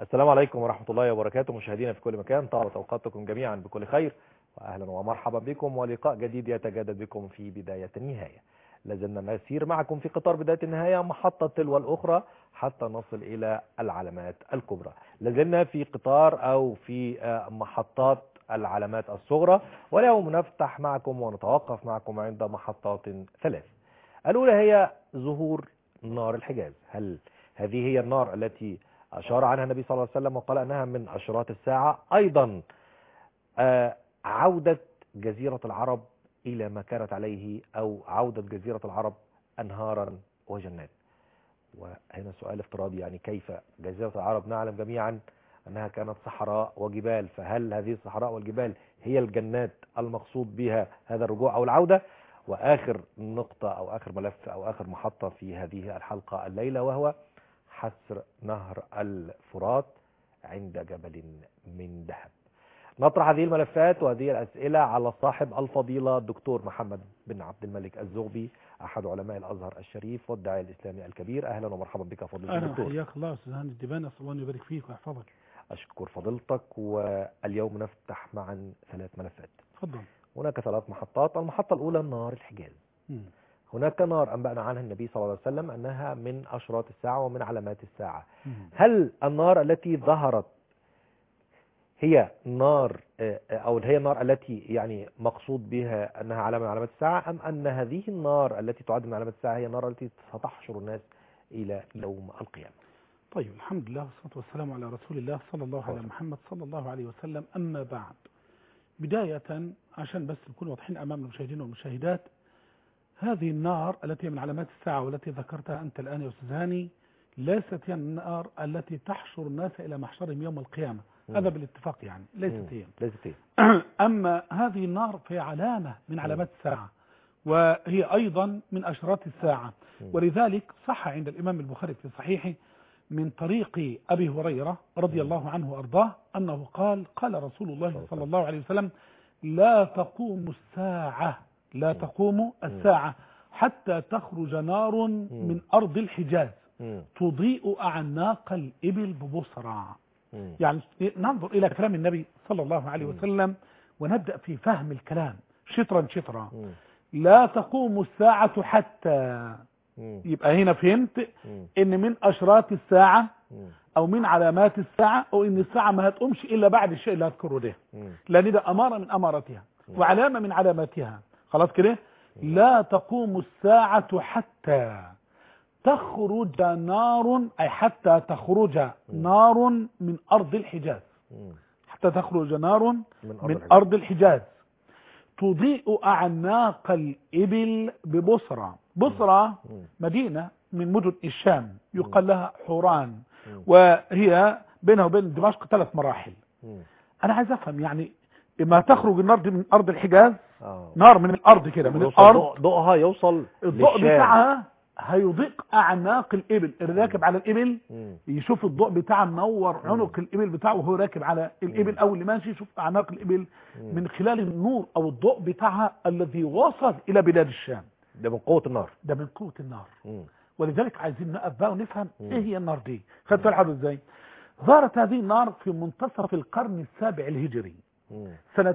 السلام عليكم ورحمة الله وبركاته مشاهدينا في كل مكان طابت أوقاتكم جميعا بكل خير وأهلا ومرحبا بكم ولقاء جديد يتجدد بكم في بداية النهاية لازلنا نسير معكم في قطار بداية النهاية محطة تلو الأخرى حتى نصل إلى العلامات الكبرى لازلنا في قطار أو في محطات العلامات الصغرى واليوم نفتح معكم ونتوقف معكم عند محطات ثلاث الأولى هي ظهور نار الحجاز هل هذه هي النار التي أشار عنها النبي صلى الله عليه وسلم وقال أنها من أشراط الساعة أيضا عودة جزيرة العرب إلى ما كانت عليه أو عودة جزيرة العرب أنهارا وجنات وهنا سؤال افتراضي يعني كيف جزيرة العرب نعلم جميعا أنها كانت صحراء وجبال فهل هذه الصحراء والجبال هي الجنات المقصود بها هذا الرجوع أو العودة وآخر نقطة أو آخر ملف أو آخر محطة في هذه الحلقة الليلة وهو حسر نهر الفرات عند جبل من ذهب نطرح هذه الملفات وهذه الأسئلة على صاحب الفضيلة الدكتور محمد بن عبد الملك الزغبي أحد علماء الأزهر الشريف والداعي الإسلامي الكبير أهلا ومرحبا بك فضيلة أهلا الدكتور حياك الله أستاذ هاني الدبان أسأل الله أن يبارك فيك ويحفظك أشكر فضيلتك واليوم نفتح معا ثلاث ملفات تفضل هناك ثلاث محطات المحطة الأولى نار الحجاز مم. هناك نار أنبأنا عنها النبي صلى الله عليه وسلم أنها من أشراط الساعة ومن علامات الساعة مم. هل النار التي ظهرت هي نار أو هي النار التي يعني مقصود بها أنها علامة من علامات الساعة أم أن هذه النار التي تعد من علامات الساعة هي النار التي ستحشر الناس إلى يوم القيامة طيب الحمد لله والصلاة والسلام على رسول الله صلى الله على حاضر. محمد صلى الله عليه وسلم أما بعد بداية عشان بس نكون واضحين أمام المشاهدين والمشاهدات هذه النار التي هي من علامات الساعة والتي ذكرتها أنت الآن يا أستاذ هاني ليست هي النار التي تحشر الناس إلى محشرهم يوم القيامة مم. هذا بالاتفاق يعني مم. ليست هي ليست هي أما هذه النار فهي علامة من علامات الساعة وهي أيضا من أشراط الساعة مم. ولذلك صح عند الإمام البخاري في صحيحه من طريق أبي هريرة رضي الله عنه وأرضاه أنه قال قال رسول الله صلى الله عليه وسلم لا تقوم الساعة لا تقوم الساعة حتى تخرج نار من أرض الحجاز مم. تضيء أعناق الإبل ببصرى مم. يعني ننظر إلى كلام النبي صلى الله عليه مم. وسلم ونبدأ في فهم الكلام شطرا شطرا مم. لا تقوم الساعة حتى مم. يبقى هنا فهمت مم. ان من اشراط الساعة مم. او من علامات الساعة او ان الساعة ما هتقومش الا بعد الشيء اللي هذكره ده مم. لان ده امارة من اماراتها وعلامة من علاماتها خلاص كده لا تقوم الساعة حتى تخرج نار اي حتى تخرج نار من ارض الحجاز مم. حتى تخرج نار من من الحجاز. أرض الحجاز تضيء أعناق الإبل ببصرة بصرة مم. مدينة من مدن الشام يقال لها حوران مم. وهي بينها وبين دمشق ثلاث مراحل مم. أنا عايز أفهم يعني ما تخرج النار دي من أرض الحجاز آه. نار من الأرض كده من يوصل الأرض ضوء- ضوءها يوصل الضوء للشام. بتاعها هيضيق أعناق الإبل اللي راكب على الإبل مم. يشوف الضوء بتاعه منور عنق الإبل بتاعه وهو راكب على الإبل أو اللي ماشي يشوف أعناق الإبل مم. من خلال النور أو الضوء بتاعها الذي وصل إلى بلاد الشام ده من قوة النار ده من قوة النار مم. ولذلك عايزين نقف بقى ونفهم مم. إيه هي النار دي خدت بالك إزاي ظهرت هذه النار في منتصف القرن السابع الهجري مم. سنة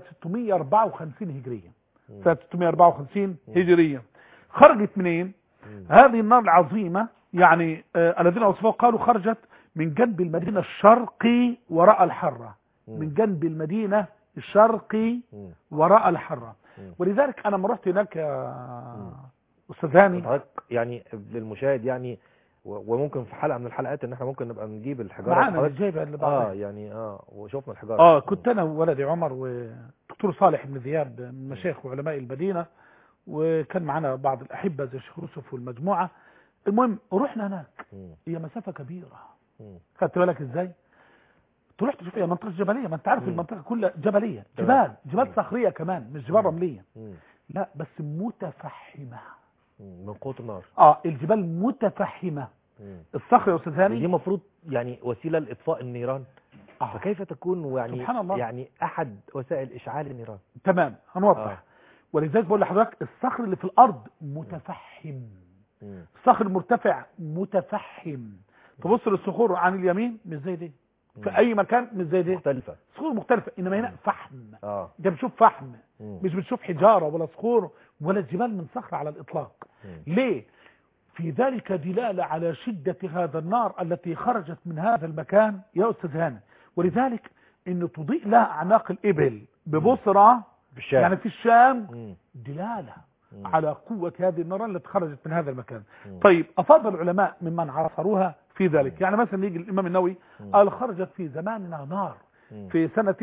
654 هجرية مم. سنة 654 هجرية خرجت منين مم. هذه النار العظيمة يعني آه الذين وصفوها قالوا خرجت من جنب المدينة الشرقي وراء الحرة مم. من جنب المدينة الشرقي مم. وراء الحرة مم. ولذلك أنا لما رحت هناك يا أستاذ هاني حضرتك يعني للمشاهد يعني و- وممكن في حلقة من الحلقات ان احنا ممكن نبقى نجيب الحجارة معانا حضرتك- مش جايبها اللي اه بعدها يعني اه وشوفنا الحجارة اه كنت انا وولدي عمر ودكتور صالح بن ذياب من مشايخ وعلماء المدينة وكان معنا بعض الأحبة زي الشيخ يوسف والمجموعة المهم رحنا هناك مم. هي مسافة كبيرة مم. خدت بالك ازاي تروح تشوف هي منطقة جبلية ما انت عارف مم. المنطقة كلها جبلية تمام. جبال جبال مم. صخرية كمان مش جبال مم. رملية مم. لا بس متفحمة مم. من قوة النار اه الجبال متفحمة مم. الصخر يا استاذ دي هاني مفروض يعني وسيلة لإطفاء النيران آه. فكيف تكون يعني سبحان الله. يعني أحد وسائل إشعال النيران تمام هنوضح آه. ولذلك بقول لحضرتك الصخر اللي في الارض متفحم مم. الصخر المرتفع متفحم تبص للصخور عن اليمين مش زي دي مم. في اي مكان مش زي دي مختلفة صخور مختلفة انما هنا فحم اه انت بتشوف فحم مم. مش بتشوف حجارة ولا صخور ولا جبال من صخرة على الاطلاق مم. ليه في ذلك دلالة على شدة هذا النار التي خرجت من هذا المكان يا أستاذ هاني ولذلك أن تضيء لها أعناق الإبل ببصرة بالشام يعني في الشام مم. دلالة مم. على قوة هذه النار التي خرجت من هذا المكان مم. طيب أفاض العلماء ممن عاصروها في ذلك يعني مثلا يجي الإمام النووي مم. قال خرجت في زماننا نار مم. في سنة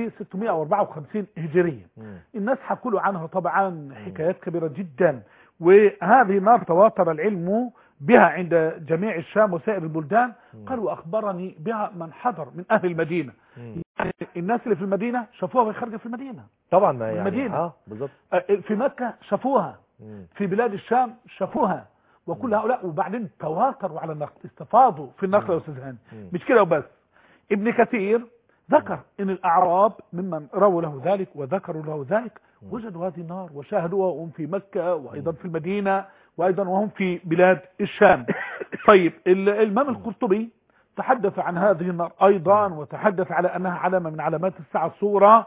654 هجرية مم. الناس حكوا عنها طبعا حكايات كبيرة جدا وهذه النار تواتر العلم بها عند جميع الشام وسائر البلدان مم. قال وأخبرني بها من حضر من أهل المدينة مم. يعني الناس اللي في المدينة شافوها وهي خارجة في المدينة طبعا ما يعني المدينة. اه بالظبط أه، في مكة شافوها مم. في بلاد الشام شافوها وكل هؤلاء وبعدين تواتروا على النقل استفاضوا في النقل يا أستاذ هاني مم. مش كده وبس ابن كثير ذكر ان الاعراب ممن رووا له ذلك وذكروا له ذلك مم. وجدوا هذه النار وشاهدوها وهم في مكة وايضا في المدينة وايضا وهم في بلاد الشام طيب ال- الامام القرطبي تحدث عن هذه النار ايضا وتحدث على انها علامة من علامات الساعة الصورة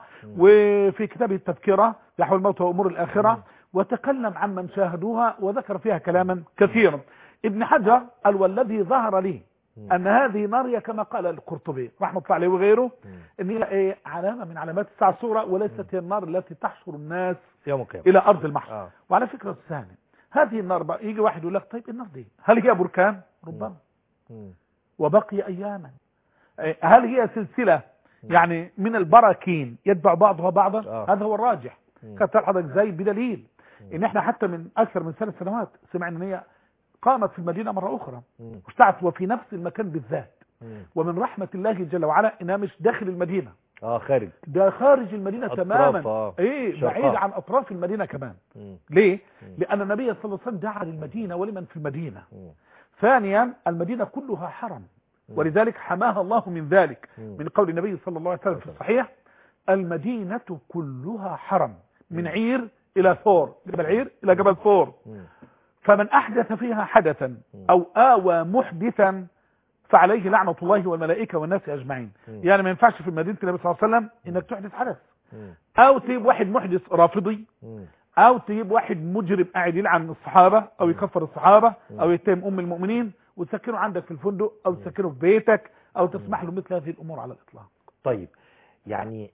وفي كتابه التذكرة يحوى الموت وامور الاخرة وتكلم عن من شاهدوها وذكر فيها كلاما كثيرا ابن حجر قال والذي ظهر لي مم. ان هذه نار هي كما قال القرطبي رحمه الله عليه وغيره مم. ان هي إيه علامه من علامات الساعه الصغرى وليست هي النار التي تحشر الناس يوم القيامة الى ارض المحشر اه وعلى فكره ثانيه هذه النار بقى يجي واحد يقول لك طيب النار دي هل هي بركان ربما مم. وبقي اياما إيه، هل هي سلسله يعني من البراكين يتبع بعضها بعضا آه. هذا هو الراجح مم. كانت حضرتك زي بدليل ان احنا حتى من اكثر من ثلاث سنوات سمعنا ان هي قامت في المدينه مره اخرى مم. واشتعت وفي نفس المكان بالذات مم. ومن رحمة الله جل وعلا انها مش داخل المدينة اه خارج ده خارج المدينة أطراف، تماما آه. ايه شرقاء. بعيد عن اطراف المدينة كمان مم. ليه مم. لان النبي صلى الله عليه وسلم دعا للمدينة ولمن في المدينة مم. ثانيا المدينة كلها حرم مم. ولذلك حماها الله من ذلك مم. من قول النبي صلى الله عليه وسلم في الصحيح المدينة كلها حرم من مم. عير الى ثور جبل عير الى جبل ثور مم. فمن احدث فيها حدثا او اوى محدثا فعليه لعنة الله والملائكة والناس اجمعين مم. يعني ما ينفعش في مدينة النبي صلى الله عليه وسلم انك تحدث حدث مم. او تجيب واحد محدث رافضي مم. او تجيب واحد مجرم قاعد يلعن الصحابة او يكفر الصحابة مم. او يتهم ام المؤمنين وتسكنه عندك في الفندق او تسكنه في بيتك او تسمح له مثل هذه الامور على الاطلاق طيب يعني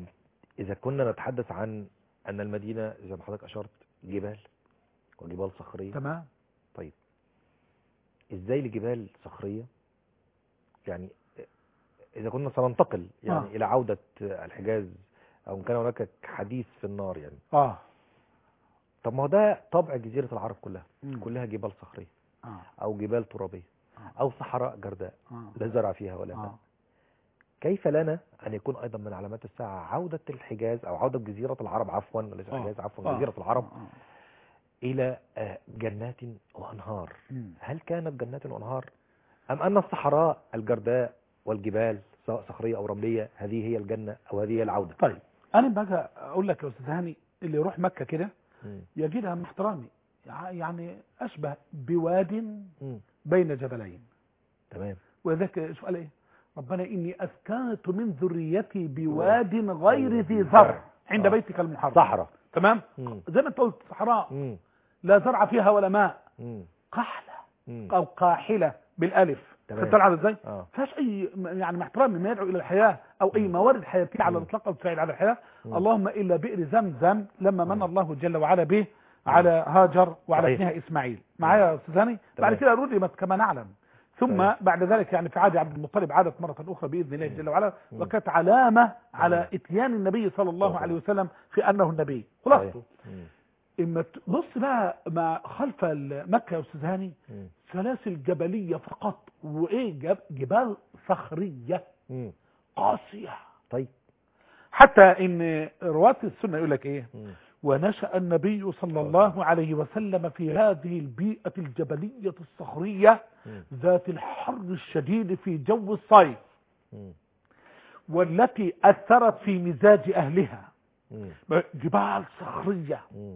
إذا كنا نتحدث عن أن المدينة زي ما حضرتك أشرت جبال وجبال صخرية تمام طيب إزاي لجبال صخرية يعني إذا كنا سننتقل يعني آه. إلى عودة الحجاز أو إن كان هناك حديث في النار يعني اه طب ما هو ده طبع جزيرة العرب كلها مم. كلها جبال صخرية اه أو جبال ترابية آه. أو صحراء جرداء اه لا زرع فيها ولا ماء اه كيف لنا أن يكون أيضا من علامات الساعة عودة الحجاز أو عودة جزيرة العرب عفوا ليس آه. الحجاز عفوا آه. جزيرة العرب آه. إلى آه، جنات وأنهار مم. هل كانت جنات وأنهار أم أن الصحراء الجرداء والجبال سواء صخرية أو رملية هذه هي الجنة أو هذه هي العودة طيب انا بقى اقول لك يا استاذ هاني اللي يروح مكة كده مم. يجدها مع احترامي يع- يعني اشبه بواد مم. بين جبلين تمام وذاك شو قال ايه ربنا اني اسكنت من ذريتي بواد غير ذي زرع عند آه. بيتك المحرم صحراء تمام مم. زي ما انت قلت صحراء مم. لا زرع فيها ولا ماء مم. قحله مم. او قاحله بالالف تمام. خدت على ازاي آه. فيهاش اي يعني مع احترامي ما يدعو الى الحياه او اي موارد حياتيه على مم. الاطلاق او تساعد على الحياه مم. اللهم الا بئر زمزم لما من مم. الله جل وعلا به على هاجر وعلى صحيح. ابنها اسماعيل معايا يا استاذ هاني بعد تمام. كده ردمت كما نعلم ثم صحيح. بعد ذلك يعني في عهد عبد المطلب عادت مرة أخرى بإذن الله مم. جل وعلا مم. وكانت علامة على مم. إتيان النبي صلى الله صحيح. عليه وسلم في أنه النبي صحيح. خلاصته مم. إما تبص بقى ما خلف مكة يا أستاذ هاني مم. سلاسل جبلية فقط وإيه جب جبال صخرية مم. قاسية طيب حتى إن رواة السنة يقول لك إيه مم. ونشأ النبي صلى الله عليه وسلم في هذه البيئة الجبلية الصخرية مم. ذات الحر الشديد في جو الصيف مم. والتي أثرت في مزاج أهلها مم. جبال صخرية مم.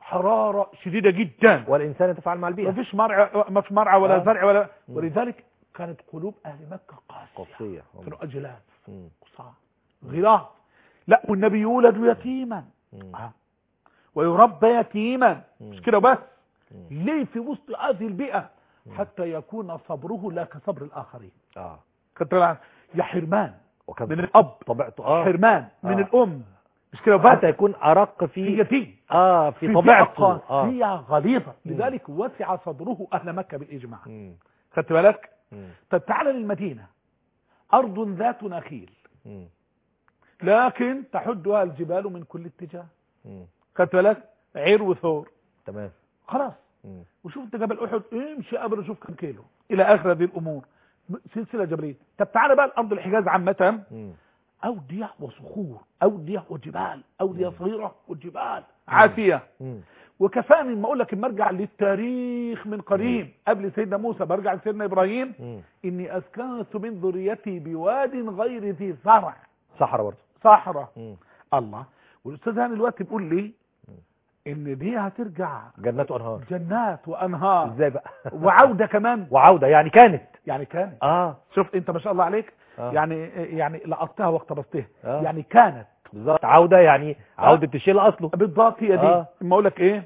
حرارة شديدة جدا والإنسان يتفاعل مع ما البيئة فيش مرعى ما فيش مرعى ولا آه. زرع ولا مم. ولذلك كانت قلوب اهل مكة قاسية قصية كانوا اجلات مم. قصاة غلاظ لا والنبي يولد يتيما مم. آه. ويربى يتيما مم. مش كده بس مم. ليه في وسط هذه البيئة مم. حتى يكون صبره لا كصبر الآخرين اه كنت بقى يا حرمان وكان من الأب طبيعته اه حرمان من آه. الأم مش كده بس حتى يكون ارق في في يتيم اه في في طبيعته بيئة اه قاسية غليظة مم. لذلك وسع صدره أهل مكة بالإجماع مم. خدت بالك مم. طب تعال للمدينة أرض ذات نخيل مم. لكن تحدها الجبال من كل اتجاه مم. خدت بالك عير وثور تمام خلاص مم. وشوف انت جبل احد امشي قبل شوف كم كيلو الى اخر هذه الامور سلسله جبليه طب تعالى بقى الارض الحجاز عامه مم. اوديه وصخور اوديه وجبال اوديه صغيره وجبال عافيه مم. وكفاني ما اقول لك اما ارجع للتاريخ من قريب قبل سيدنا موسى برجع لسيدنا ابراهيم مم. اني اسكنت من ذريتي بواد غير ذي زرع صحراء برضه صحراء مم. الله والاستاذ هاني دلوقتي بيقول لي ان دي هترجع جنات وانهار جنات وانهار ازاي بقى وعوده كمان وعودة يعني كانت يعني كانت اه شوف انت ما شاء الله عليك آه. يعني يعني لقطتها واقتبستها آه. يعني كانت بالظبط عودة يعني عودة الشيء لأصله بالضبط هي دي آه. اما اقول لك ايه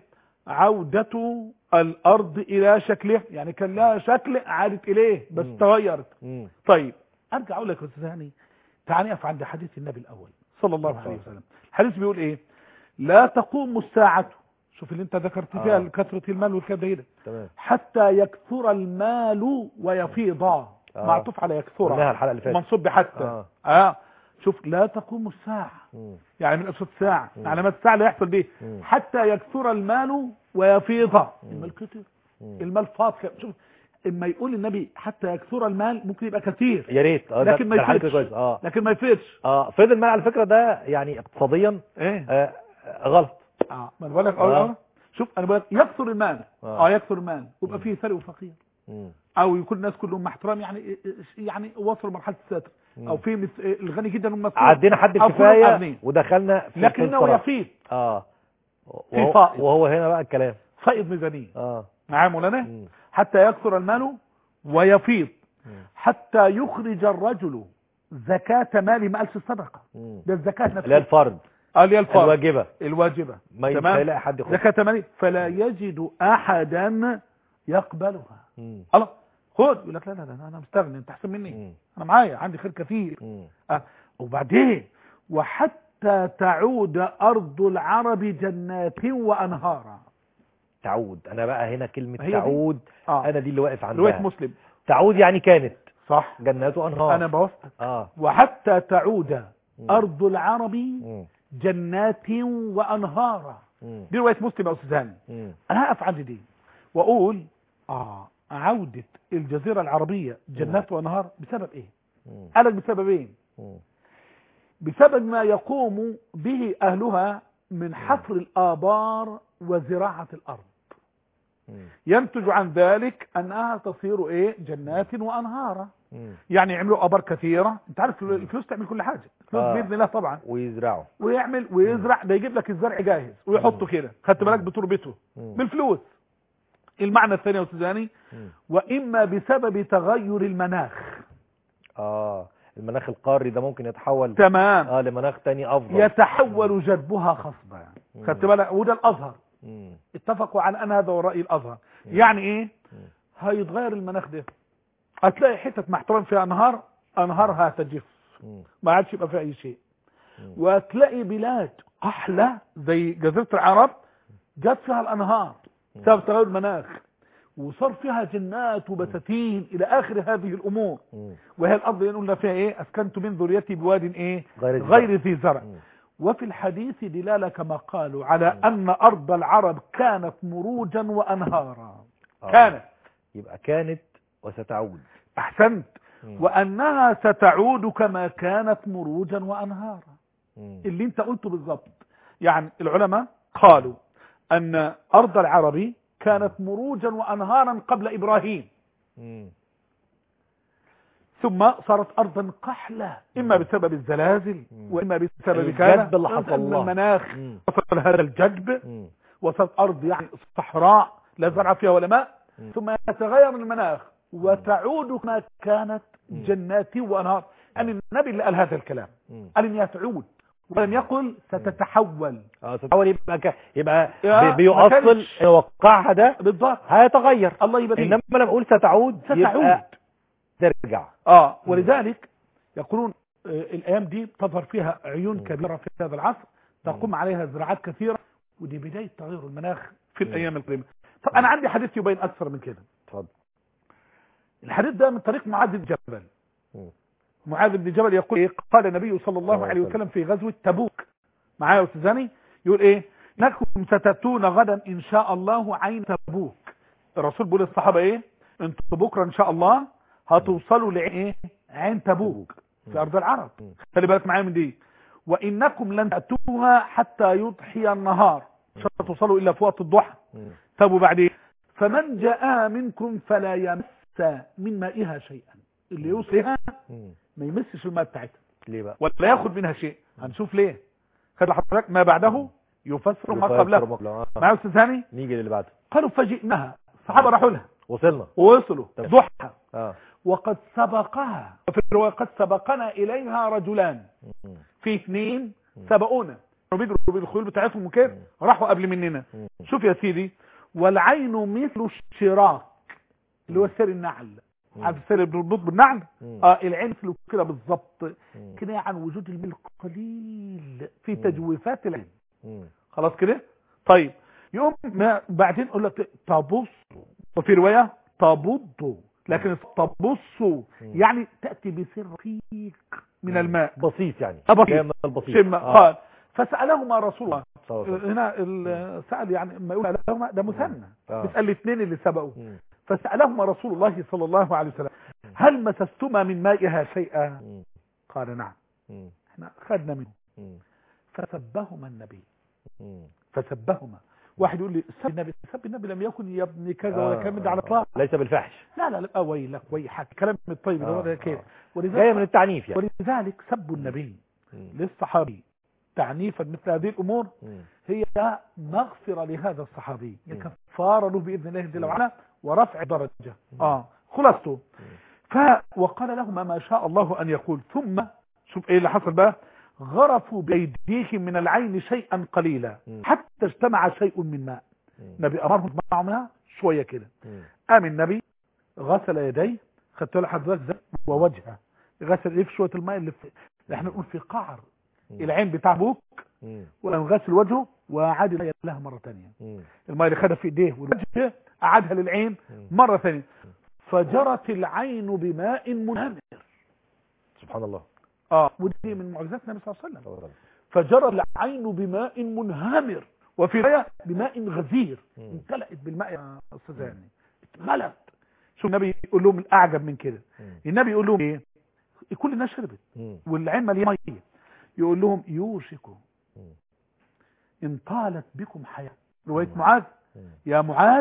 عودة الارض الى شكلها يعني كان لها شكل عادت اليه بس مم. تغيرت مم. طيب ارجع اقول لك يا استاذ هاني تعالى نقف عند حديث النبي الاول صلى الله صلى عليه الله وسلم الحديث بيقول ايه لا تقوم الساعة شوف اللي انت ذكرت فيها آه. كثرة المال والكلام ده إيه ده تمام حتى يكثر المال ويفيض آه. معطوف على يكثر قلناها الحلقة اللي فاتت منصوب بحتى آه. اه شوف لا تقوم الساعة مم. يعني من أسود الساعة مم. علامات الساعة اللي يحصل به مم. حتى يكثر المال ويفيض المال كتير مم. المال فاض شوف اما يقول النبي حتى يكثر المال ممكن يبقى كثير يا ريت اه ده- لكن ما ده الحل كده يفيدش كويس اه لكن ما يفيدش اه فيض المال على فكرة ده يعني اقتصاديا ايه آه آه، غلط اه ما انا بقول لك آه. اه شوف انا بقول لك يكثر المال آه. اه يكثر المال ويبقى فيه ثري وفقير مم. او يكون الناس كلهم مع احترام يعني يعني وصلوا مرحله الستر مم. او في مس- الغني جدا والمسكين عدينا حد أو كلهم الكفاية أغنياء. ودخلنا في لكنه الفراغ. يفيض اه في وهو, فائض. وهو هنا بقى الكلام فائض ميزانيه اه معايا مولانا مم. حتى يكثر المال ويفيض مم. حتى يخرج الرجل زكاة ماله ما قالش الصدقة مم. ده الزكاة اللي هي نفسها الفرد قال لي الفرض الواجبة الواجبة ما تمام؟ مش هيلاقي حد ياخد زكاة ماله فلا يجد أحدا يقبلها مم. الله خد يقول لك لا لا لا انا مستغني انت احسن مني مم. انا معايا عندي خير كثير مم. أه. وبعدين وحتى تعود ارض العرب جنات وانهارا تعود انا بقى هنا كلمة هي دي. تعود اه انا دي اللي واقف رواية عندها مسلم تعود يعني كانت صح جنات وانهار انا بوافقك اه وحتى تعود مم. ارض العرب مم. جنات وانهارا مم. دي رواية مسلم يا استاذ هاني مم. انا هقف عند دي واقول اه عودة الجزيرة العربية جنات وانهار بسبب ايه مم. قالك بسبب ايه مم. بسبب ما يقوم به أهلها من حفر الآبار وزراعة الأرض مم. ينتج عن ذلك أنها تصير إيه جنات وأنهارا مم. يعني يعملوا آبار كثيرة أنت عارف الفلوس تعمل كل حاجة الفلوس آه. بإذن الله طبعا ويزرعوا ويعمل ويزرع ده يجيب لك الزرع جاهز ويحطه كده خدت بالك بتربته مم. بالفلوس المعنى الثاني يا أستاذ هاني مم. وإما بسبب تغير المناخ اه المناخ القاري ده ممكن يتحول تمام اه لمناخ تاني افضل يتحول جدبها خصبا مم. خدت بالك وده الأزهر مم. اتفقوا على ان هذا هو الراي الازهر يعني ايه مم. هيتغير المناخ ده هتلاقي حتت مع احترام فيها انهار انهارها تجف مم. ما عادش يبقى فيها اي شيء مم. وهتلاقي بلاد احلى زي جزيره العرب جت فيها الانهار بسبب تغير المناخ وصار فيها جنات وبساتين الى اخر هذه الامور مم. وهي الارض اللي قلنا فيها ايه اسكنت من ذريتي بواد ايه غير ذي غير ذي زرع مم. وفي الحديث دلالة كما قالوا على أن أرض العرب كانت مروجا وأنهارا آه. كانت يبقى كانت وستعود أحسنت مم. وأنها ستعود كما كانت مروجا وأنهارا مم. اللي انت قلته بالضبط يعني العلماء قالوا أن أرض العرب كانت مروجا وأنهارا قبل إبراهيم مم. ثم صارت أرضا قحلة إما بسبب الزلازل مم. وإما بسبب كان الجدب اللي حصل أن لها. المناخ مم. وصل هذا الجدب مم. وصلت أرض يعني صحراء لا زرع فيها ولا ماء مم. ثم يتغير المناخ وتعود كما كانت مم. جنات وانهار ان النبي اللي قال هذا الكلام مم. قال انها تعود ولم يقل ستتحول اه تتحول يبقى ك... يبقى يا بي- ما بيؤصل كانش- إن وقعها ده بالضبط هيتغير الله يبارك انما لما اقول ستعود ستعود يبقى ترجع اه ولذلك يقولون آه، الايام دي تظهر فيها عيون مم. كبيره في هذا العصر تقوم عليها زراعات كثيره ودي بدايه تغير المناخ في مم. الايام القادمه طب انا عندي حديث يبين اكثر من كده اتفضل الحديث ده من طريق معاذ بن جبل مم. معاذ بن جبل يقول إيه؟ قال النبي صلى الله عليه وسلم في غزوه تبوك معايا يا استاذ زاني يقول ايه انكم ستاتون غدا ان شاء الله عين تبوك الرسول بيقول للصحابه ايه انتوا بكره ان شاء الله هتوصلوا لعين ايه عين تبوك في ارض العرب مم. خلي بالك معايا من دي وانكم لن تاتوها حتى يضحي النهار مش هتوصلوا الا في وقت الضحى مم. طب وبعدين فمن جاء منكم فلا يمس من مائها شيئا اللي يوصيها مم. ما يمسش الماء بتاعتها ليه بقى ولا ياخد منها شيء هنشوف ليه خد حضرتك ما بعده يفسر ما يفسر قبله ما قبله. آه. معايا يا استاذ هاني نيجي للي بعده قالوا فجئناها الصحابه راحوا لها وصلنا ووصلوا تمام. ضحى اه وقد سبقها وفي الروايه قد سبقنا اليها رجلان مم. في اثنين مم. سبقونا كانوا بيجروا بالخيول بتاعتهم وكده مم. راحوا قبل مننا مم. شوف يا سيدي والعين مثل الشراك اللي هو سير النعل مم. عارف السير اللي بيربط بالنعل مم. اه العين مثله كده بالظبط مم. كناية عن وجود الميل قليل في مم. تجويفات العين مم. خلاص كده طيب يقوم ما بعدين اقول لك تبص وفي روايه تبض لكن تبص يعني تاتي بسر رقيق من مم. الماء بسيط يعني آه، بسيط. جاي من البسيط شم آه. قال فسالهما رسول الله صلى الله عليه وسلم. هنا ال- سال يعني ما يقول سالهما ده مثنى آه. بيسال الاثنين اللي سبقوا مم. فسالهما رسول الله صلى الله عليه وسلم هل مسستما من مائها شيئا مم. قال نعم مم. احنا خدنا منه مم. فسبهما النبي مم. فسبهما واحد يقول لي سب النبي سب النبي لم يكن يا ابني كذا ولا آه. كلام ده على الاطلاق ليس بالفحش لا لا لا ويلك ويحك كلام الطيب ده آه. هو ده كده آه. جايه من ولذلك التعنيف يعني ولذلك سبوا النبي مم. للصحابي تعنيفا مثل هذه الامور مم. هي مغفرة لهذا الصحابي مم. كفارة له بإذن الله جل مم. وعلا ورفع درجة مم. اه خلاصته مم. ف وقال لهما ما شاء الله أن يقول ثم شوف ايه اللي حصل بقى غرفوا بأيديهم من العين شيئا قليلا مم. حتى اجتمع شيء من ماء مم. النبي أمرهم معهم ماء شوية كده مم. قام النبي غسل يديه خدت له حضرتك زي ووجهه غسل ايه في شوية الماء اللي في اللي احنا نقول في قعر مم. العين بتاع ابوك مم. وقام غسل وجهه وعاد الماء لها مرة تانية مم. الماء اللي خدها في ايديه والوجه أعادها للعين مم. مرة ثانية فجرت العين بماء منهمر سبحان الله اه ودي من معجزات النبي صلى الله عليه وسلم صلى الله عليه وسلم. فجرت العين بماء منهمر وفي رواية بماء غزير مم. امتلأت بالماء يا استاذ هاني اتملت شو النبي يقول لهم الاعجب من كده مم. النبي يقول لهم ايه كل الناس شربت مم. والعين مليانه ميه يقول لهم يوشك مم. ان طالت بكم حياه روايه مم. معاذ مم. يا معاذ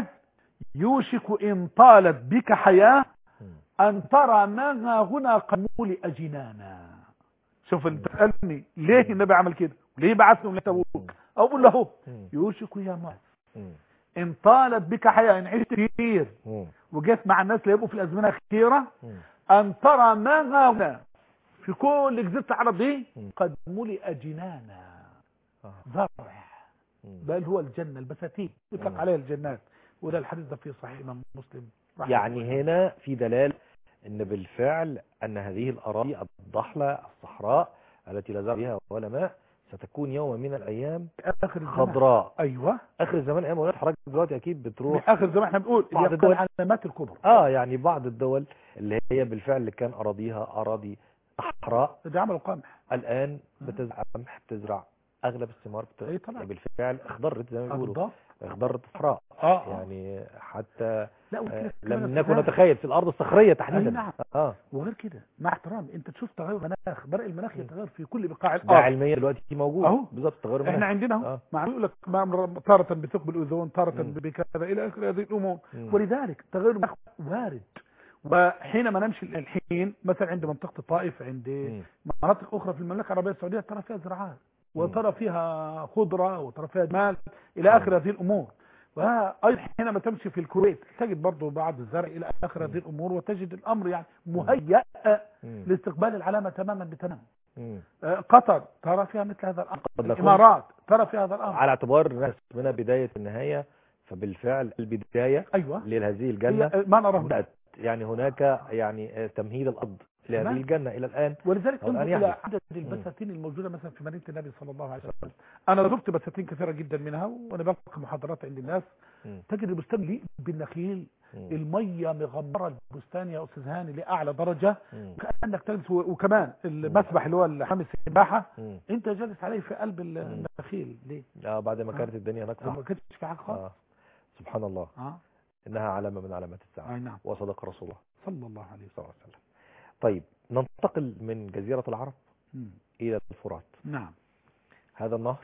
يوشك إن طالت بك حياة مم. أن ترى ما ها هنا قد ملئ جنانا شوف انت تسألني ليه النبي عمل كده ليه بعثهم لتبوك أقول له مم. يوشك يا معاذ مم. إن طالت بك حياة إن عشت كثير مم. وجيت مع الناس اللي يبقوا في الأزمنة الأخيرة مم. أن ترى ما ها هنا في كل جزيرة العرب دي مم. قد ملئ جنانا آه. زرع مم. بل هو الجنة البساتين يطلق مم. عليها الجنات وده الحديث ده في صحيح إمام مسلم رحمه الله. يعني هنا في دلالة ان بالفعل ان هذه الاراضي الضحلة الصحراء التي لا زرع فيها ولا ماء ستكون يوم من الايام اخر الزمان خضراء ايوه اخر الزمان ايام ولاد حضرتك دلوقتي اكيد من بتروح اخر الزمان احنا بنقول بعض اللي الدول- يقال العلامات الكبرى اه يعني بعض الدول اللي هي بالفعل كان اراضيها اراضي صحراء ده عمل قمح الان بتزرع قمح بتزرع اغلب الثمار بت... أي طبعا. يعني بالفعل اخضرت زي ما بيقولوا بالضبط اخضرت الصحراء اه يعني حتى لا آه، وكده لم كمان نكن السودان. نتخيل في الارض الصخريه أي تحديدا نعم. اه وغير كده مع احترامي انت تشوف تغير مناخ برق المناخ يتغير في كل بقاع ده الارض علميا دلوقتي موجود أهو. بالظبط تغير احنا المناخ. عندنا اهو آه. مع يقول لك ما- تارة بثقب الاوزون تارة مم. بكذا الى اخر هذه الامور مم. ولذلك تغير المناخ وارد وحينما نمشي الحين مثلا عند منطقة الطائف عند مم. مناطق اخرى في المملكه العربيه السعوديه ترى فيها زراعات وترى فيها خضره وترى فيها جمال الى اخر هذه الامور وأيضا حينما تمشي في الكويت تجد برضو بعض الزرع إلى آخر هذه الأمور وتجد الأمر يعني مهيأ مم. لاستقبال العلامة تماما بتمام مم. آه، قطر ترى فيها مثل هذا الأمر قد نكون- الإمارات ترى فيها هذا الأمر على اعتبار الناس منها بداية النهاية فبالفعل البداية أيوة لهذه الجنة هي ما نراه هنا. بدأت يعني هناك يعني آه، تمهيد الأرض لهذه تمام. الجنة إلى الآن ولذلك أو انظر الآن إلى يحدث. عدد البساتين الموجودة مثلا في مدينة النبي صلى الله عليه وسلم أنا زرت بساتين كثيرة جدا منها وأنا بلقي محاضرات عند الناس مم. تجد البستان لي بالنخيل مم. المية مغمرة البستان يا أستاذ هاني لأعلى درجة مم. كأنك تجلس و- وكمان المسبح اللي هو حمام السباحة مم. أنت جالس عليه في قلب النخيل ليه؟ آه بعد ما كانت الدنيا هناك ما صح كنتش في حاجة خالص آه. سبحان الله اه إنها علامة من علامات الساعة أي نعم وصدق رسول الله صلى الله عليه صلى الله عليه وسلم طيب ننتقل من جزيرة العرب وسلم إلى الفرات نعم هذا النهر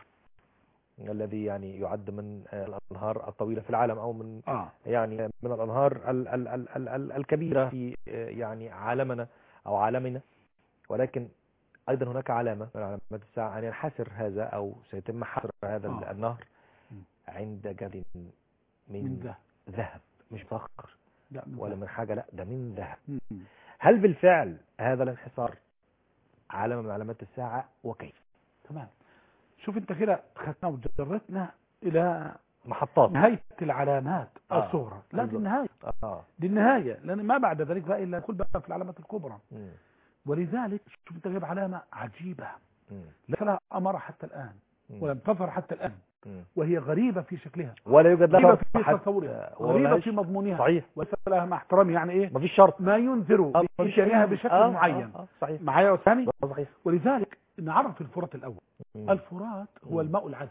الذي يعني يعد من آه، الأنهار الطويلة في العالم أو من اه يعني من الأنهار ال ال ال ال ال الكبيرة في آه، يعني عالمنا أو عالمنا ولكن أيضا هناك علامة من علامات الساعة أن ينحسر هذا أو سيتم حصر هذا آه. النهر م. عند جد من من ذهب ذهب مش فخر لا من ولا ذهب. من حاجة لا ده من ذهب مم. هل بالفعل هذا الانحسار علامة من علامات الساعة وكيف تمام شوف انت كده خدنا وجرتنا الى محطات نهاية العلامات آه. الصغرى لا دي بالظبط. النهاية آه. دي النهاية لأن ما بعد ذلك بقى إلا كل بقى في العلامات الكبرى مم. ولذلك شوف انت جايب علامة عجيبة مم. ليس لها أمر حتى الآن مم. ولم تظهر حتى الآن مم. وهي غريبة في شكلها ولا يوجد غريبة لها في حتى- تصورها ولا غريبة لهاش- في مضمونها صحيح وليس لها مع احترامي يعني ايه مفيش شرط ما ينذر آه، مفيش بإمكانها أي- بشكل آه، معين آه، آه، صحيح معايا يا أستاذ آه، صحيح ولذلك نعرف الفرات الأول مم. الفرات هو مم. الماء العذب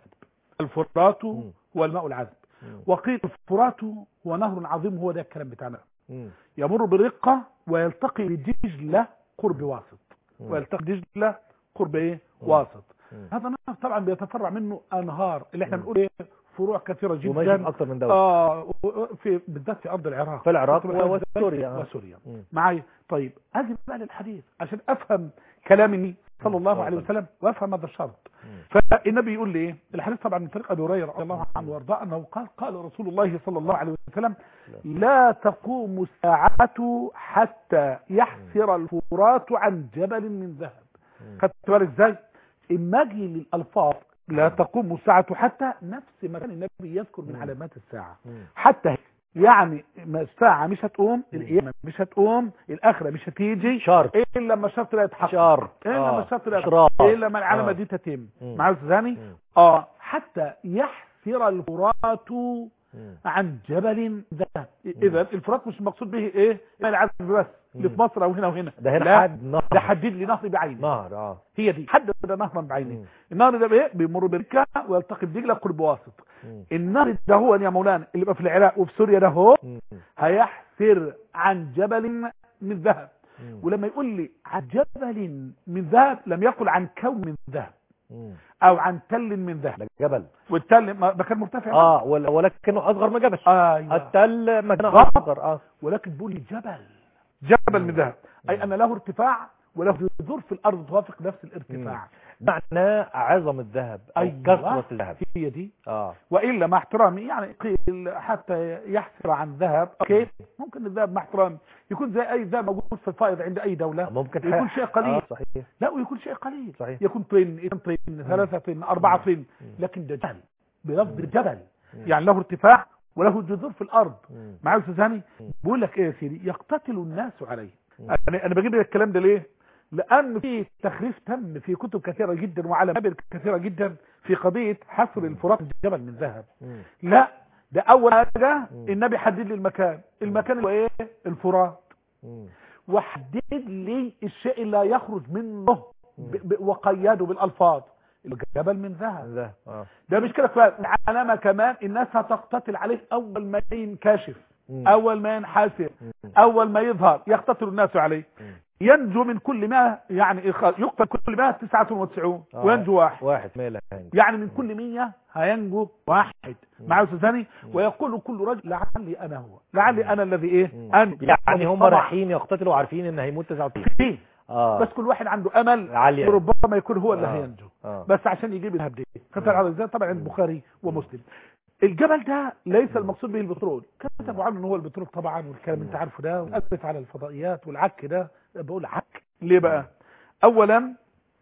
الفرات مم. هو الماء العذب مم. وقيل الفرات هو نهر عظيم هو ده الكلام بتاعنا مم. يمر برقة ويلتقي بدجلة قرب واسط مم. ويلتقي بدجلة قرب ايه مم. واسط مم. هذا النهر طبعا بيتفرع منه انهار اللي احنا مم. بنقول ايه فروع كثيرة وماشي في جدا اكتر من دولة اه و- و- في بالذات في ارض العراق في العراق تبقى و- وسوريا آه. وسوريا مم. معايا طيب اجي بقى للحديث عشان افهم كلام النبي صلى الله صلى عليه الله وسلم وافهم هذا الشرط مم. فالنبي يقول لي ايه الحديث طبعا من طريق ابي هريره رضي الله عنه وارضاه انه قال قال رسول الله صلى الله عليه وسلم لا تقوم الساعه حتى يحسر الفرات عن جبل من ذهب مم. خدت بالك ازاي اما اجي للالفاظ لا تقوم الساعه حتى نفس ما كان النبي يذكر من مم. علامات الساعه مم. حتى يعني ما الساعه مش هتقوم مم. القيامه مش هتقوم الاخره مش هتيجي شرط الا لما الشرط لا يتحقق شرط الا آه. لما الشرط لا يتحقق إشراط. الا لما العلامه آه. دي تتم مم. معايا يا أستاذ هاني؟ مم. اه حتى يحسر الفرات مم. عن جبل ذهب اذا الفرات مش المقصود به ايه الماء العذب بس اللي مم. في مصر او هنا وهنا ده هنا لا حد نهر ده حدد لي نهر بعينه نهر اه هي دي حدد ده نهرا بعينه مم. النهر ده بايه بيمر بركه ويلتقي بدجله قرب واسط مم. النهر ده هو يا مولانا اللي بقى في العراق وفي سوريا ده هو مم. هيحسر عن جبل من ذهب مم. ولما يقول لي عن جبل من ذهب لم يقل عن كون من ذهب مم. او عن تل من ذهب ده جبل والتل ما ده كان مرتفع اه ول- ولكنه اصغر من جبل ايوه التل مكانه بالظبط. اصغر اه ولكن بيقول لي جبل جبل من ذهب اي مم. ان له ارتفاع وله جذور في الارض توافق نفس الارتفاع معنى عظم الذهب او أيوة. كثرة الذهب هي دي اه والا مع احترامي يعني قيل حتى يحسر عن ذهب اوكي ممكن الذهب مع احترامي يكون زي اي ذهب موجود في الفائض عند اي دوله ممكن يكون ح- شيء قليل آه صحيح لا ويكون شيء قليل صحيح. يكون طين اثنين طين ثلاثة طين أربعة طين لكن ده جبل بلفظ الجبل مم. يعني له ارتفاع وله جذور في الأرض مم. معايا يا أستاذ هاني مم. بقول لك ايه يا سيدي يقتتل الناس عليه مم. انا انا بجيب لك الكلام ده ليه لان في تخريف تم في كتب كثيره جدا وعلى مبادئ كثيره جدا في قضيه حصر الفرات الجبل من ذهب مم. لا ده اول حاجه مم. النبي حدد لي المكان المكان هو ايه الفرات مم. وحدد لي الشيء اللي لا يخرج منه ب... ب... وقيده بالالفاظ الجبل من ذهب ده اه ده مش كده كفايه العلامه كمان الناس هتقتتل عليه اول ما ينكشف مم. اول ما ينحسر مم. اول ما يظهر يقتتل الناس عليه مم. ينجو من كل ما يعني إخ- يقتل كل ما 99 آه. وينجو واحد واحد ميل هنج يعني من كل 100 هينجو واحد مم. معه أستاذ ثاني مم. ويقول كل رجل لعلي انا هو لعلي انا الذي ايه مم. انت يعني هم طبعا. رايحين يقتتلوا وعارفين ان هيموت 99 فيه. اه بس كل واحد عنده امل عالية. ربما يكون هو اللي آه. هينجو اه بس عشان يجيب الهب دي فتر على ازاي طبعا عند البخاري ومسلم الجبل ده ليس المقصود به البترول كتبوا عنه ان هو البترول طبعا والكلام انت عارفه ده وأثبت على الفضائيات والعك ده بقول عك ليه بقى اولا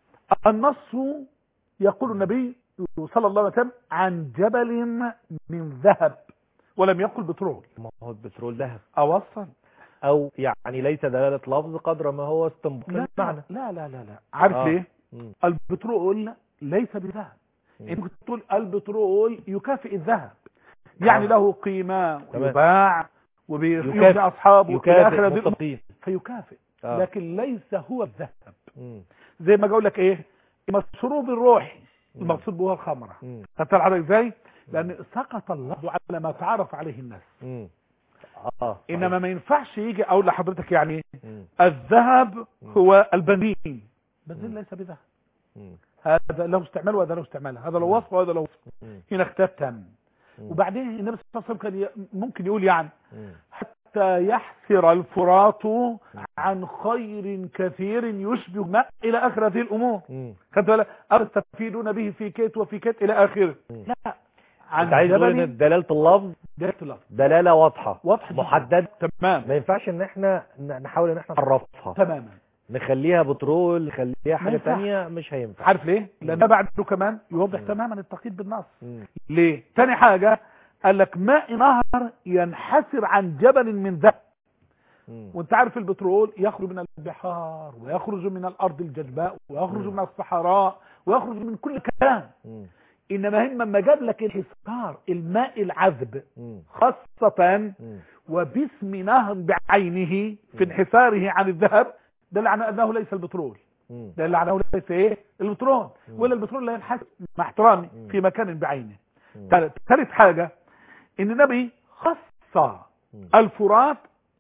النص يقول النبي صلى الله عليه وسلم عن جبل من ذهب ولم يقل بترول ما هو البترول ذهب اوصل او يعني ليس دلالة لفظ قدر ما هو استنباط لا المعنى لا لا لا لا عارف آه. ليه مم. البترول ليس بذهب مم. انت كنت تقول البترول يكافئ الذهب يعني آه. له قيمة تمام. ويباع وبيفيد يكافئ- أصحابه وإلى يكافئ آخر هذه الأمور. مستطيل فيكافئ آه. لكن ليس هو الذهب مم. زي ما اقول لك ايه مشروب الروح مم. المقصود به الخمرة مم. خدت حضرتك ازاي لان سقط اللفظ على ما تعرف عليه الناس مم. اه انما ما ينفعش يجي اقول لحضرتك يعني مم. الذهب مم. هو البنزين بنزين مم. ليس بذهب مم. هذا له استعمال وهذا له استعمال هذا له مم. وصف وهذا له وصف مم. هنا اختلاف تام مم. وبعدين النبي صلى الله عليه وسلم كان ي- ممكن يقول يعني مم. حتى يحسر الفرات عن خير كثير يشبه ماء الى اخر هذه الامور مم. خدت بالك أو تستفيدون به في كيت وفي كيت الى اخره مم. لا عن انت عايز تقول جبل ان دلالة اللفظ دلالة اللفظ دلالة واضحة واضح جداً. محددة تمام ما ينفعش ان احنا ن- نحاول ان احنا نعرفها تماما نخليها بترول نخليها حاجة ينفعش. تانية مش هينفع عارف ليه لان ده بعده كمان يوضح مم. تماما التقييد بالنص مم. ليه تاني حاجة قال لك ماء نهر ينحسر عن جبل من ذهب مم. وانت عارف البترول يخرج من البحار ويخرج من الارض الجدباء ويخرج مم. من الصحراء ويخرج من كل مكان مم. انما هم لما جاب لك الحصار الماء العذب مم. خاصة مم. وباسم نهر بعينه في انحساره عن الذهب دل على انه ليس البترول مم. دل على انه ليس ايه البترول مم. ولا البترول لا ينحسر مع احترامي مم. في مكان بعينه مم. ثالث ثالث حاجة ان النبي خص مم. الفرات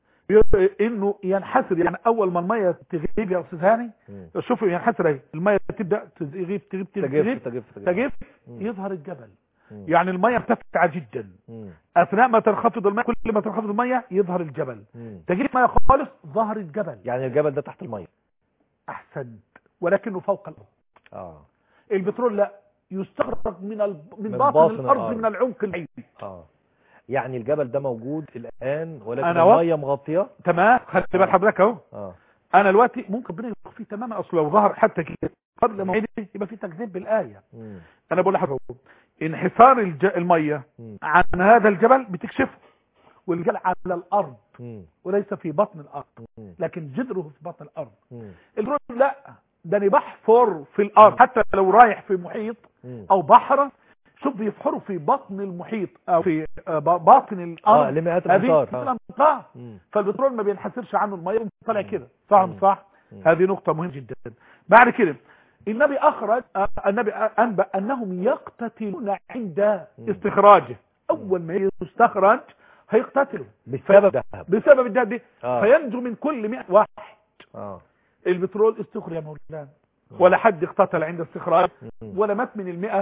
ي- انه ينحسر يعني اول ما الميه تغيب يا استاذ هاني مم. شوفوا ينحسر اهي الميه تبدا تغيب تغيب تغيب تجف تغيب, تجف تغيب مم. يظهر الجبل مم. يعني الميه مرتفعه جدا مم. اثناء ما تنخفض الميه كل ما تنخفض الميه يظهر الجبل مم. تغيب ميه خالص ظهر الجبل يعني الجبل ده تحت المية احسنت ولكنه فوق الارض اه البترول لا يستخرج من ال... من من باطن باطن الارض الأرض. من العمق البعيد اه يعني الجبل ده موجود الان ولكن أنا و- المية مغطية تمام خدت بال حضرتك اهو اه انا دلوقتي ممكن ربنا يخفيه تماما اصل لو ظهر حتى كده قبل موعده يبقى في تكذيب بالايه مم. انا بقول لحضرتك انحسار الج... الميه مم. عن هذا الجبل بتكشفه والجبل على الارض مم. وليس في بطن الارض مم. لكن جذره في بطن الارض مم. البترول لا ده انا بحفر في الارض حتى لو رايح في محيط مم. او بحر شوف بيفحروا في بطن المحيط او في آه، ب- باطن اه الارض لمئات هذه الامتار آه. الامطار مم. فالبترول ما بينحسرش عنه الميه طالع مم. كده صح مم. مش صح مم. هذه نقطة مهمة جدا بعد كده النبي أخرج آه، النبي أنبأ أنهم يقتتلون عند مم. استخراجه أول ما يستخرج هيقتتلوا بسبب ذهب بسبب الدهب دي اه فينجو من كل 100 واحد اه البترول استخرج يا مولانا ولا حد اقتتل عند استخراج مم. ولا مات من المئة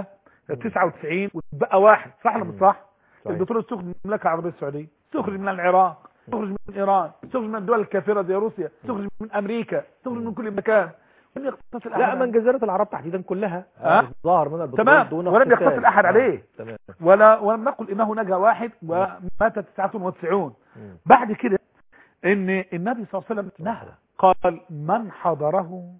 99 وبقى واحد صح ولا مش مم. صح صحيح. البترول استخرج من المملكة العربية السعودية استخرج من العراق استخرج من ايران استخرج من الدول الكافرة زي روسيا استخرج من امريكا استخرج من كل مكان لم يقتتل لا أحد من جزيرة العرب تحديدا كلها آه. ظهر من البترول تمام دون ولم اقتتال. يقتتل احد آه. عليه تمام ولا ولم نقل انه نجا واحد ومات 99 مم. بعد كده ان النبي صلى الله عليه وسلم نهى قال من حضره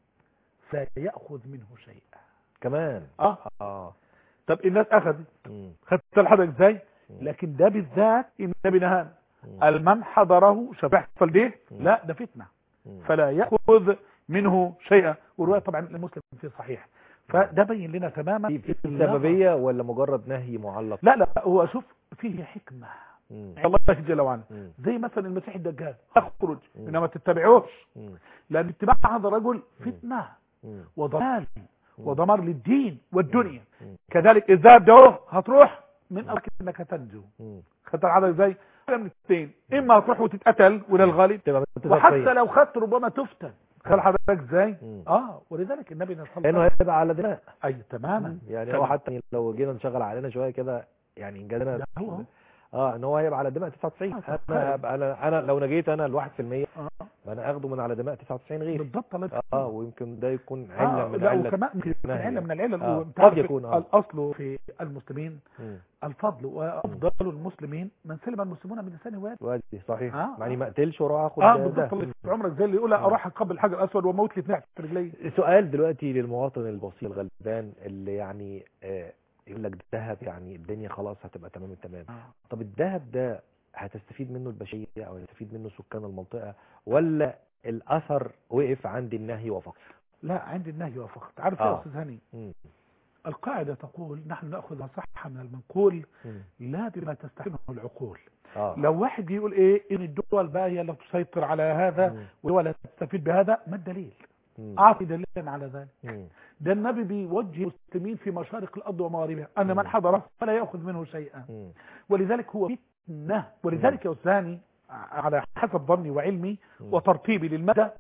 فيأخذ منه شيئا كمان اه اه طب الناس اخذت مم. خدت الحضر ازاي مم. لكن ده بالذات النبي نهانا مم. قال من حضره شوف يحصل دي مم. لا ده فتنه مم. فلا يأخذ منه شيئا ورواية طبعا المسلم في صحيح فده بين لنا تماما في في سببية ولا مجرد نهي معلق لا لا هو شوف فيه حكمة مم. الله جل وعلا مم. زي مثلا المسيح الدجال اخرج مم. انما تتبعوش مم. لان اتباع هذا الرجل فتنة مم. وضلال ودمار للدين والدنيا مم. كذلك الذهب ده اهو هتروح من أمرك انك تنجو مم. خدت العدد ازاي من الاثنين اما هتروح وتتقتل وده الغالب تبقى وحتى متفقين لو خدت ربما تفتن خد حضرتك ازاي مم. اه ولذلك النبي صلى الله عليه لانه وسلم هيبقى على دماء اي تماما يعني تمام. هو حتى لو جينا نشغل علينا شويه كده يعني ان جالنا ده هو اه ان هو هيبقى على دماء 99 آه، انا هبقى انا انا لو نجيت انا ال 1% آه. فانا اخده من على دماء 99 غير بالضبط الله يفتح اه ويمكن ده يكون علة آه من لا علة وكمان في نهي. علة من العلل آه، وانت قد عارف يكون، آه. الاصل في المسلمين مم. الفضل وافضل المسلمين من سلم المسلمون من لسانه ويده وادي صحيح آه. يعني ما اقتلش واروح اخد اه ده. بالضبط الله يفتح عمرك زي اللي يقول آه. اروح اقبل الحجر الاسود واموت لي اثنين في رجلي سؤال دلوقتي للمواطن البسيط الغلبان اللي يعني آه يقول لك ذهب يعني الدنيا خلاص هتبقى تمام التمام آه. طب الذهب ده هتستفيد منه البشرية او هيستفيد منه سكان المنطقة ولا الاثر وقف عند النهي وفقط لا عندي النهي وفقط عارف آه. يا استاذ هاني مم. القاعده تقول نحن ناخذ صحه من المنقول مم. لا بما تستحسنه العقول اه لو واحد يقول ايه ان الدول بقى هي اللي تسيطر على هذا مم. ولا تستفيد بهذا ما الدليل مم. اعطي دليلا على ذلك مم. ده النبي بيوجه المسلمين في مشارق الارض ومغاربها ان مم. من حضره فلا ياخذ منه شيئا مم. ولذلك هو فتنه ولذلك يا استاذ على حسب ظني وعلمي مم. وترتيبي للمدى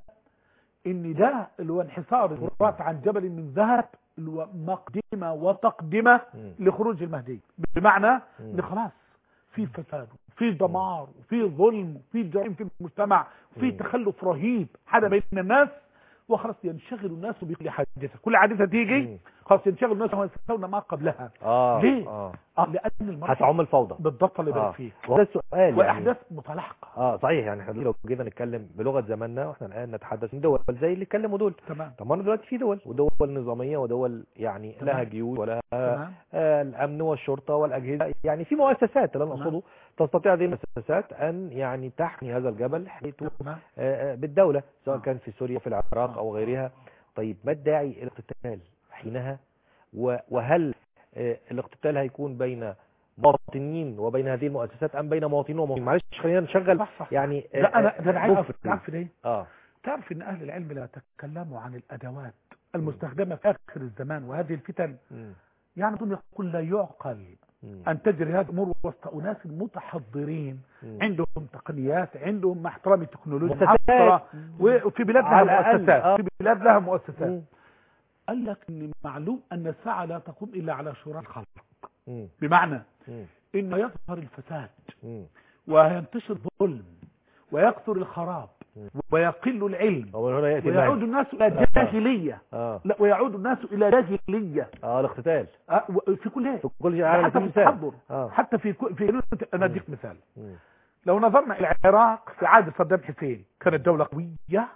ان ده اللي هو انحسار الفرات عن جبل من ذهب اللي هو مقدمه وتقدمه مم. لخروج المهدي بمعنى ان مم. خلاص في فساد وفي دمار وفي ظلم وفي جرائم في المجتمع وفي مم. تخلف رهيب حدا بين الناس وخلاص ينشغل الناس بكل حادثه كل حادثه تيجي مم. خلاص ينشغل الناس وينسون ما قبلها اه ليه؟ اه اه لان المرأة هتعم الفوضى بالضبط اللي اه يبارك فيك وده السؤال يعني واحداث متلاحقه اه صحيح يعني احنا لو جينا نتكلم بلغه زماننا واحنا الان نتحدث من دول زي اللي اتكلموا دول تمام طب ما انا دلوقتي في دول ودول نظاميه ودول يعني تمام. لها جيوش ولها تمام آه الامن والشرطه والاجهزه يعني في مؤسسات اللي انا تمام. اقصده تستطيع هذه المؤسسات ان يعني تحمي هذا الجبل حمايته تمام آه، آه، بالدوله سواء آه. كان في سوريا في العراق آه. او غيرها طيب ما الداعي الى الاقتتال حينها و- وهل آه، الاقتتال هيكون بين مواطنين وبين هذه المؤسسات ام بين مواطنين ومواطنين معلش خلينا نشغل صح صح يعني آه، لا انا آه، ده انا عايز كفر. تعرف ليه اه تعرف ان اهل العلم لا يتكلموا عن الادوات المستخدمه في اخر الزمان وهذه الفتن مم. يعني هم يقول لا يعقل مم. ان تجري هذه الامور وسط اناس متحضرين مم. عندهم تقنيات عندهم مع احترام التكنولوجيا مؤسسات. معاصرة، وفي بلاد لها على الأقل، مؤسسات آه. في بلاد لها مؤسسات مم. قال لك ان معلوم ان الساعه لا تقوم الا على شرار الخلق مم. بمعنى مم. انه يظهر الفساد مم. وينتشر الظلم ويكثر الخراب مم. ويقل العلم ومن هنا ياتي ويعود النهي الناس الى جاهليه اه لا ويعود الناس الى جاهليه اه الاقتتال أه، و- في كل في شيء كل شيء على حتى في كل مثال التحضر اه حتى في كل- في انا اديك مثال مم. لو نظرنا الى العراق في عهد صدام حسين كانت دوله قويه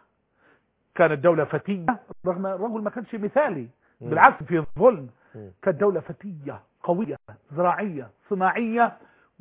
كانت دوله فتيه رغم الرجل ما كانش مثالي مم. بالعكس في ظلم مم. كانت دوله فتيه قويه زراعيه صناعيه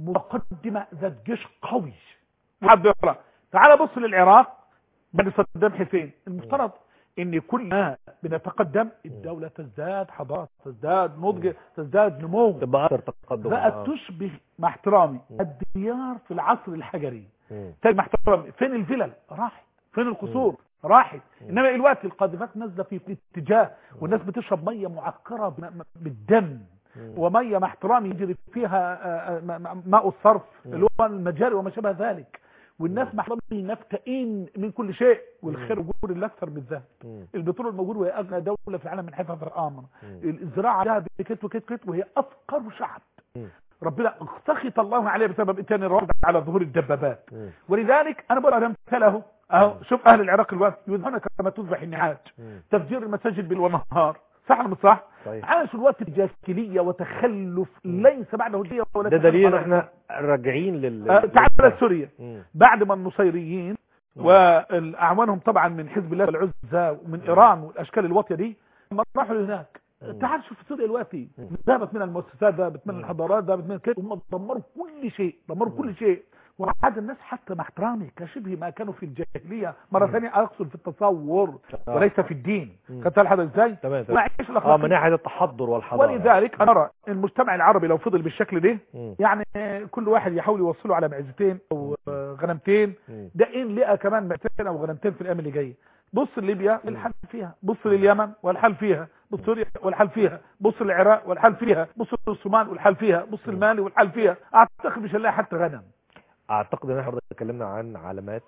متقدمه ذات جيش قوي وحد يقرا تعال بص للعراق بعد صدام حسين المفترض ان كل ما بنتقدم الدوله تزداد حضاره تزداد نضج تزداد نمو تبقى اكثر تقدم بقت آه. تشبه مع احترامي مم. الديار في العصر الحجري مم. تاني مع احترامي فين الفلل راحت فين القصور راحت انما الوقت القاذفات نازله في في اتجاه والناس بتشرب ميه معكره بم- بالدم مم. وميه مع احترامي يجري فيها آه، آه، م- م- ماء الصرف مم. اللي هو المجاري وما شابه ذلك والناس مع احترامي نفتئين من كل شيء والخير وجود الا اكثر من الذهب مم. البترول الموجود وهي اغنى دوله في العالم من حيث هذا الامر مم. الزراعه لها بكت وكت كت وهي افقر شعب مم. ربنا سخط الله عليه بسبب اتيان الرعب على ظهور الدبابات مم. ولذلك انا بقول امثله اهو شوف اهل العراق الوقت يذهبون كما تذبح النعاج مم. تفجير المساجد بالنهار صح ولا مش صح؟ صحيح عاشوا الوقت بجاهليه وتخلف ليس بعده هديه ولا ده تخلف دليل ان على- احنا راجعين لل آه، تعال سوريا مم. بعد ما النصيريين مم. واعوانهم طبعا من حزب الله العزى ومن ايران والاشكال الواطيه دي لما راحوا لهناك مم. تعال شوف سوريا دلوقتي مم. ذهبت من المؤسسات ذهبت من مم. الحضارات ذهبت من كده هم دمروا كل شيء دمروا كل شيء وعاد الناس حتى مع احترامي كشبه ما كانوا في الجاهليه مره مم. ثانيه اقصد في التصور آه. وليس في الدين مم. خدت الحدث ازاي تمام تمام. وعيش اه من الاخلاق ناحيه التحضر والحضاره ولذلك انا ارى المجتمع العربي لو فضل بالشكل ده مم. يعني كل واحد يحاول يوصله على معزتين او آه، غنمتين مم. ده ان لقى كمان معزتين او غنمتين في الايام اللي جايه بص لليبيا الحل فيها بص لليمن والحل فيها بص سوريا والحل فيها بص للعراق والحل فيها بص للصومال والحل فيها بص للمالي والحل فيها اعتقد مش هنلاقي حتى غنم اعتقد ان احنا اتكلمنا عن علامات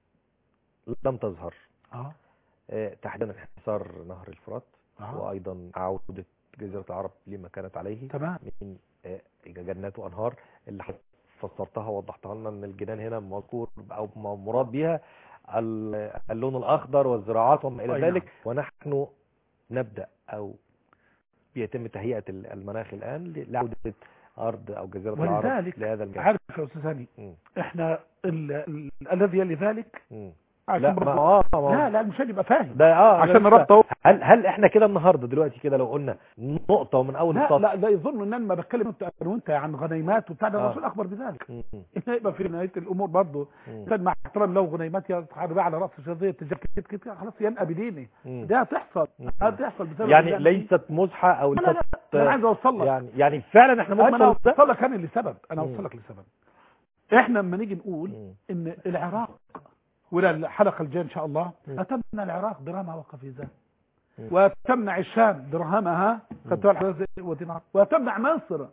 لم تظهر اه آه، تحديدا انحسار نهر الفرات اه وايضا عوده جزيره العرب لما كانت عليه تمام من آه، جنات وانهار اللي حضرتك فسرتها ووضحتها لنا ان الجنان هنا مذكور او م- مراد بيها ال- اللون الاخضر والزراعات وما الى أي نعم. ذلك ونحن نبدا او بيتم تهيئه ال- المناخ الان ل- لعوده ارض او جزيره العرب ولذلك لهذا الجو عارف يا استاذ هاني مم. احنا ال... ال... الذي يلي ذلك مم. عشان لا ما برضه- آه ما لا لا المشاهد يبقى فاهم ده اه عشان أنا لسه- نربطه هل هل احنا كده النهارده دلوقتي كده لو قلنا نقطه ومن اول لا السطر لا لا يظن ان انا ما بتكلم انت أنا وانت عن غنيمات وبتاع ده آه. الرسول اخبر بذلك مم. إن يبقى في نهايه الامور برضه مم. كان مع احترام له غنيمات يا حربيه على راس شظيه تجاه كده كده خلاص ينقى بديني مم. ده هتحصل مم. هتحصل بسبب يعني اللي ليست مزحه او لا لا ليست لا انا عايز اوصل لك يعني يعني فعلا احنا انا ممكن نوصل اوصل لك انا لسبب انا مم. اوصل لك لسبب احنا لما نيجي نقول مم. ان العراق ولا الحلقه الجايه ان شاء الله مم. اتمنى العراق درامها وقفيزات مم. وتمنع الشام درهمها خدتها الحدث ودينار وتمنع مصر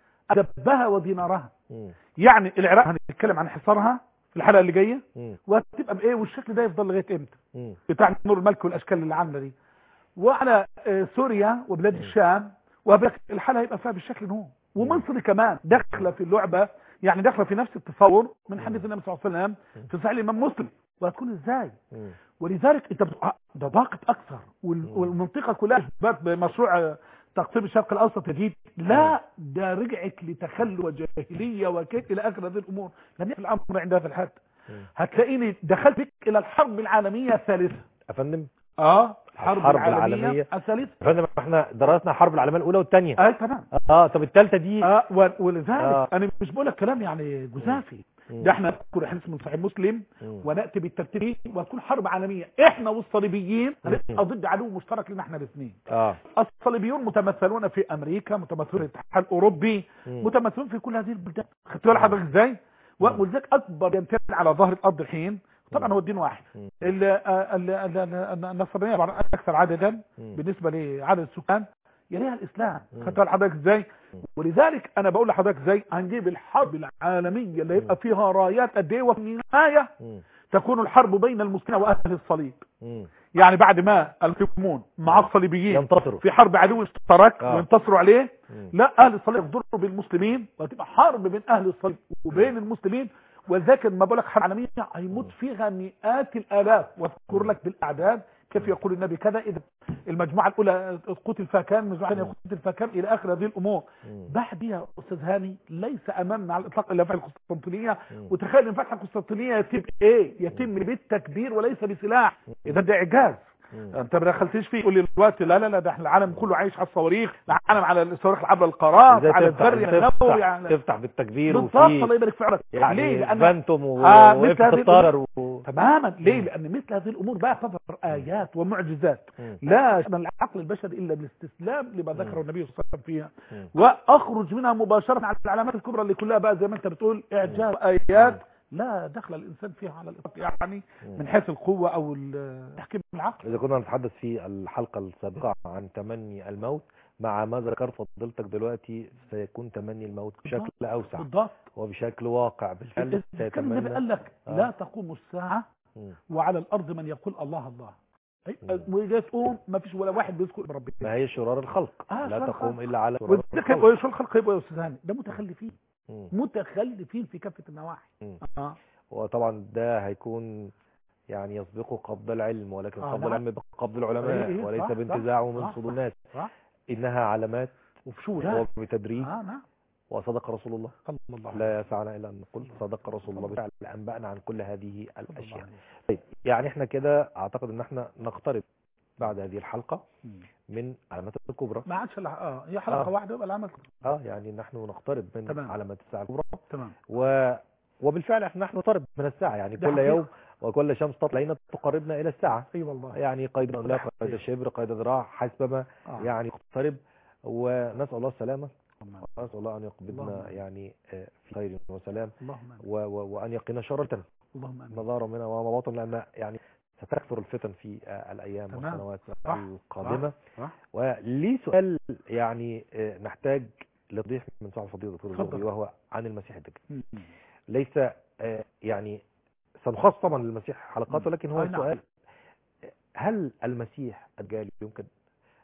دبها ودينارها مم. يعني العراق هنتكلم عن حصارها في الحلقه اللي جايه مم. وهتبقى بايه والشكل ده يفضل لغايه امتى مم. بتاع نور الملك والاشكال اللي عامله دي وعلى آه، سوريا وبلاد مم. الشام وبك الحاله هيبقى فيها بالشكل ده هو ومصر كمان داخله في اللعبه يعني داخله في نفس التصور من حديث النبي صلى الله عليه وسلم في صحيح الامام مسلم وهتكون ازاي مم. ولذلك انت بت- ده ضاقت اكثر وال- مم. والمنطقه كلها اثبات بمشروع آه، تقسيم الشرق الاوسط الجديد لا ده رجعت لتخلي وجاهليه وكيف الى اخر هذه الامور لم يكن الامر عند هذا الحد مم. هتلاقيني دخلت بك الى الحرب العالميه الثالثه افندم اه الحرب, الحرب العالميه, العالمية. الثالثه افندم احنا درسنا الحرب العالميه الاولى والثانيه اه تمام اه طب الثالثه دي اه و- ولذلك آه. انا مش بقول لك كلام يعني جزافي مم. ده احنا نذكر حديث من صحيح مسلم مم. وناتي بالترتيب وتكون حرب عالميه احنا والصليبيين هنبقى ضد عدو مشترك لنا احنا الاثنين اه الصليبيون متمثلون في امريكا متمثلون في الاتحاد الاوروبي مم. متمثلون في كل هذه البلدان خدت بالك حضرتك ازاي مم. ولذلك اكبر يمتلك على ظهر الارض الحين طبعا مم. هو الدين واحد مم. ال- آه، ال- ال- ال- النصرانيه طبعاً اكثر عددا مم. بالنسبه لعدد السكان يليها الاسلام مم. خدت بالك حضرتك ازاي مم. ولذلك انا بقول لحضرتك ازاي هنجيب الحرب العالميه اللي يبقى فيها رايات قد ايه وفي النهايه مم. تكون الحرب بين المسلمين واهل الصليب مم. يعني بعد ما المسلمون مع الصليبيين ينتصروا في حرب عدو اشترك آه. وينتصروا عليه مم. لا اهل الصليب يضروا بالمسلمين وتبقى حرب بين اهل الصليب وبين المسلمين وذاك ما بقول لك حرب عالميه هيموت فيها مئات الالاف واذكر لك بالاعداد كيف يقول النبي كذا اذا المجموعه الاولى قتل فيها كام المجموعه الثانيه قتل فيها كام الى اخر هذه الامور مم. بعدها استاذ هاني ليس امامنا على الاطلاق الا فتح القسطنطينيه مم. وتخيل ان فتح القسطنطينيه يتم ايه يتم بالتكبير وليس بسلاح اذا ده اعجاز مم. انت ما دخلتش فيه يقول لي دلوقتي لا لا لا ده احنا العالم كله عايش على الصواريخ العالم على الصواريخ عبر القارات ازاي على تفتح الذري تفتح, النووي على تفتح بالتكبير بالظبط الله وفي يبارك في عمرك يعني ليه لان فانتوم و... آه، مثل وإفك هذه الطائر و... تماما ليه مم. لان مثل هذه الامور بقى تظهر ايات ومعجزات مم. لا يشمل العقل البشري الا بالاستسلام لما ذكره مم. النبي صلى الله عليه وسلم فيها مم. واخرج منها مباشره على العلامات الكبرى اللي كلها بقى زي ما انت بتقول اعجاز ايات لا دخل الانسان فيها على الاطلاق يعني من حيث القوه او ال- تحكيم العقل إذا كنا نتحدث في الحلقة السابقة عن تمني الموت مع ما ذكرت فضيلتك دلوقتي سيكون تمني الموت بشكل أوسع بالضبط وبشكل واقع بالفعل كان النبي سيتمنى قال لك آه. لا تقوم الساعه مم. وعلى الارض من يقول الله الله مم. وجاي تقوم ما فيش ولا واحد بيذكر ربنا ما هي شرار الخلق آه، لا شرار تقوم الخلق. إلا على شرار وذلك الخلق ويشوف الخلق يبقى يا استاذ هاني ده متخلفين مم. متخلفين في كافه النواحي مم. اه وطبعا ده هيكون يعني يسبقه قبض العلم ولكن آه، قبض نعم. العلم بقبض العلماء إيه، إيه، وليس صح، بانتزاعه من صح، صدور صح. الناس صح إنها علامات وبشورى وبتدريج اه نعم وصدق رسول الله صلى الله عليه لا يسعنا إلا أن نقول صدق رسول الله بالفعل أنبأنا عن كل هذه صلى الله الأشياء عليه. طيب يعني احنا كده أعتقد أن احنا نقترب بعد هذه الحلقة مم. من علامات الكبرى ما عادش الع- اه هي حلقه آه. واحده يبقى العمل اه يعني نحن نقترب من تمام. علامات الساعة الكبرى تمام و... وبالفعل احنا نحن نقترب من الساعة يعني ده كل حقيقة. يوم وكل شمس تطلعين تقربنا إلى الساعة اي والله يعني قيد ده لا حقيقة. قيد شبر قيد ذراع حسبما آه. يعني نقترب ونسأل الله السلامة اللهم ونسأل الله أن يقبضنا اللهم. يعني آه، في خير وسلام اللهم آمين. و... و... وأن يقينا شرة اللهم امين مظاهر منها وما بطن لأن يعني ستكثر الفتن في آه، الأيام تمام. والسنوات صح. القادمة صح ولي سؤال يعني آه، نحتاج لتوضيح من صاحب الفضيلة دكتور اتفضل. الزغبي وهو عن المسيح الدجال مم. ليس آه، يعني سنخص طبعا للمسيح حلقات مم. ولكن هو أي نعم. السؤال هل المسيح الدجال يمكن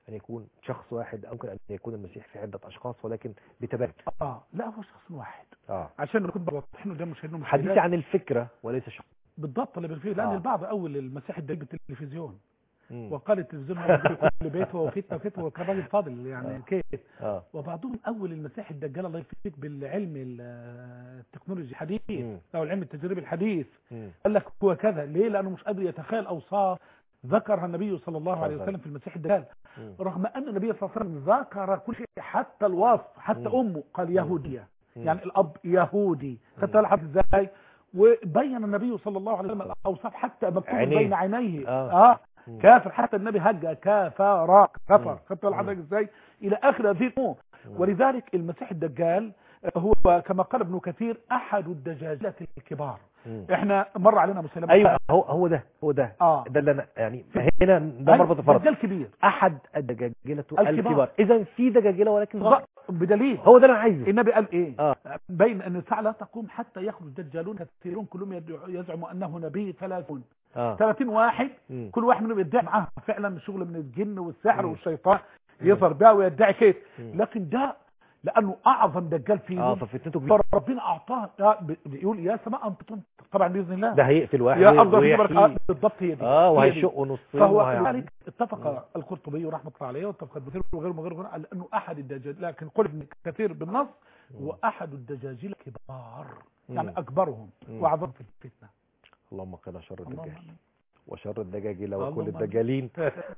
ان يكون شخص واحد او ممكن ان يكون المسيح في عده اشخاص ولكن بتبادل اه لا هو شخص واحد اه عشان نكون واضحين قدام مشاهدينا حديثي ومشاهدات عن الفكره وليس شخص بالضبط اللي فيه لان آه. البعض اول المسيح الدجال بالتلفزيون مم. وقال التلفزيون موجود في كل بيت وفتنه وفتنه وكان راجل فاضل يعني آه. كيف اه وبعضهم اول المسيح الدجال الله يفيك بالعلم ال- التكنولوجي الحديث مم. او العلم التجريبي الحديث مم. قال لك هو كذا ليه لانه مش قادر يتخيل اوصاف ذكرها النبي صلى الله عليه صلى. وسلم في المسيح الدجال مم. رغم ان النبي صلى الله عليه وسلم ذكر كل شيء حتى الوصف حتى مم. امه قال يهوديه مم. يعني الاب يهودي خدت مم. بالك ازاي وبين النبي صلى الله عليه وسلم الاوصاف حتى مكتوب عينيه. بين عينيه آه. اه مم. كافر حتى النبي هجا كفر كفر مم. خدت بالك مم. حضرتك ازاي الى اخر هذه الامور مم. ولذلك المسيح الدجال هو كما قال ابن كثير احد الدجاجلة الكبار مم. احنا مر علينا مسلمة ايوه هو هو ده هو ده اه ده اللي انا يعني هنا ده أيوة، مربط الفرس دجال كبير احد الدجاجله الكبار. الكبار اذا في دجاجله ولكن صغار بدليل هو ده اللي انا عايزه النبي قال ايه اه بين ان الساعه لا تقوم حتى يخرج دجالون كثيرون كلهم يدعو- يزعم انه نبي ثلاثون اه 30 واحد مم. كل واحد منهم يدعي معاه فعلا شغل من الجن والسحر مم. والشيطان مم. يظهر بها ويدعي كيف مم. لكن ده لانه اعظم دجال اه فيهم ففتنته كبيره فربنا اعطاه آه، ب- بيقول يا سماء انطقن طبعا باذن الله ده هيقفل واحد يا افضل في ويحيي. آه، بالضبط هي دي اه هي دي. وهيشقه نصين فهو وهيعمل- كذلك اتفق القرطبي رحمه الله عليه واتفق ابن كثير وغيره وغيره على انه احد الدجاجيل لكن قل ابن كثير بالنص هو احد الدجاجيل الكبار يعني مم. اكبرهم مم. واعظم في الفتنه اللهم قنا شر اللهم الدجال آمين. وشر الدجاجلة وكل اللهم آمين. الدجالين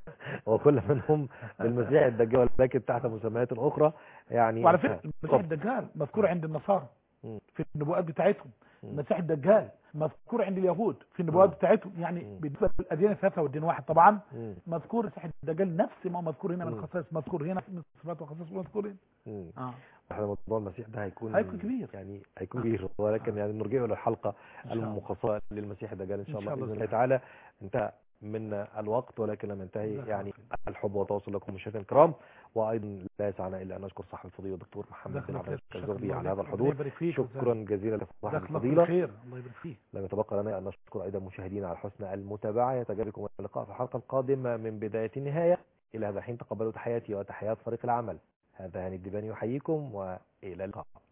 وكل منهم بالمسيح الدجال ولكن تحت مسميات أخرى يعني وعلى فكره المسيح طب. الدجال مذكور عند النصارى مم. في النبوءات بتاعتهم مم. المسيح الدجال مذكور عند اليهود في النبوءات مم. بتاعتهم يعني مم. بالنسبه للاديان الثلاثه والدين واحد طبعا مم. مذكور المسيح الدجال نفس ما هو مذكور هنا من مم. الخصائص مذكور هنا من الصفات والخصائص مذكور هنا مم. اه احنا موضوع المسيح ده هيكون هيكون كبير. يعني هيكون كبير ولكن يعني نرجعه للحلقة إن شاء الله. المخصصة للمسيح الدجال ان شاء إن الله شاء الله باذن الله تعالى. تعالى انتهى منا الوقت ولكن لم ينتهي جزاك يعني الله خير. الحب والتواصل لكم مشاهدينا الكرام وايضا لا يسعنا الا ان نشكر صاحب الفضيله الدكتور محمد جزاك بن الله عبد خير. العزيز شكرا الزربي الله على هذا لك. الحضور الله يبارك فيك. شكرا جزيلا لصاحب جزاك الله الفضيله كل خير الله يبارك فيك لم يتبقى لنا أن نشكر أيضا مشاهدينا على حسن المتابعة يتجاب بكم اللقاء في الحلقة القادمة من بداية النهاية إلى هذا الحين تقبلوا تحياتي وتحيات فريق العمل هذا هاني الدباني يحييكم وإلى اللقاء